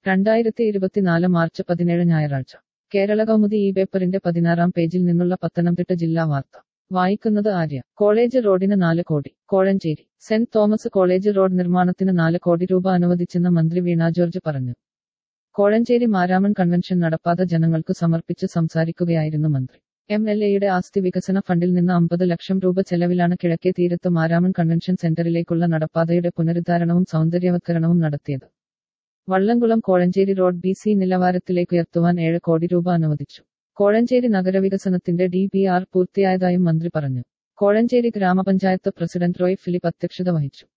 രണ്ടായിരത്തി ഇരുപത്തിനാല് മാർച്ച് പതിനേഴ് ഞായറാഴ്ച കേരള കൗമുദി ഈ പേപ്പറിന്റെ പതിനാറാം പേജിൽ നിന്നുള്ള പത്തനംതിട്ട ജില്ലാ വാർത്ത വായിക്കുന്നത് ആര്യ കോളേജ് റോഡിന് നാല് കോടി Kozhencherry saint Thomas college road നിർമ്മാണത്തിന് നാല് കോടി രൂപ അനുവദിച്ചെന്ന് മന്ത്രി വീണ ജോർജ് പറഞ്ഞു കോഴഞ്ചേരി മാരാമൺ കൺവെൻഷൻ നടപ്പാത ജനങ്ങൾക്ക് സമർപ്പിച്ച് സംസാരിക്കുകയായിരുന്നു മന്ത്രി എം എൽ എയുടെ ആസ്തി വികസന ഫണ്ടിൽ നിന്ന് അമ്പത് ലക്ഷം രൂപ ചെലവിലാണ് കിഴക്കേ തീരത്ത് മാരാമൺ കൺവെൻഷൻ സെന്ററിലേക്കുള്ള നടപ്പാതയുടെ പുനരുദ്ധാരണവും സൗന്ദര്യവത്കരണവും നടത്തിയത് Vallamkulam Kozhencherry road B C നിലവാരത്തിലേക്കുയർത്തുവാൻ ഏഴ് കോടി രൂപ അനുവദിച്ചു കോഴഞ്ചേരി നഗരവികസനത്തിന്റെ ഡി പി ആർ പൂർത്തിയായതായും മന്ത്രി പറഞ്ഞു കോഴഞ്ചേരി ഗ്രാമപഞ്ചായത്ത് പ്രസിഡന്റ് റോയ് ഫിലിപ്പ് അധ്യക്ഷത വഹിച്ചു